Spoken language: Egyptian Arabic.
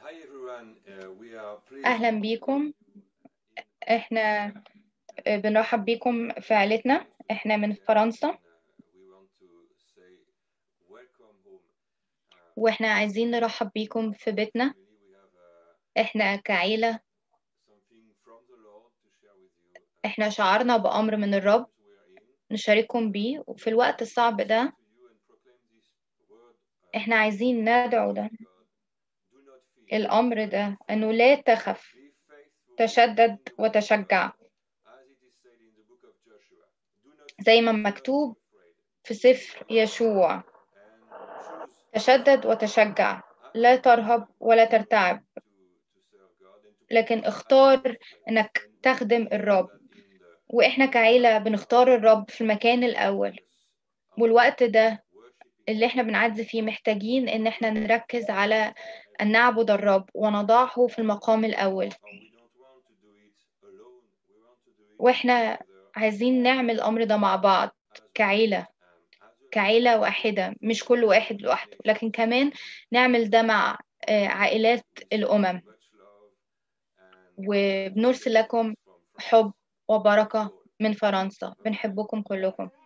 أهلا بيكم إحنا بنرحب بيكم في عيلتنا إحنا من فرنسا وإحنا عايزين نرحب بيكم في بيتنا إحنا كعيلة إحنا شعرنا بأمر من الرب نشارككم بيه وفي الوقت الصعب ده إحنا عايزين ندعو ده الأمر ده أنه لا تخف تشدد وتشجع زي ما مكتوب في سفر يشوع تشدد وتشجع لا ترهب ولا ترتعب لكن اختار انك تخدم الرب واحنا كعيلة بنختار الرب في المكان الاول والوقت ده اللي احنا بنعدي فيه محتاجين ان احنا نركز على ان نعبد الرب ونضعه في المقام الاول واحنا عايزين نعمل الامر ده مع بعض كعيلة كعيلة واحدة مش كل واحد لوحده لكن كمان نعمل ده مع عائلات الأمم وبنرسل لكم حب وبركة من فرنسا بنحبكم كلكم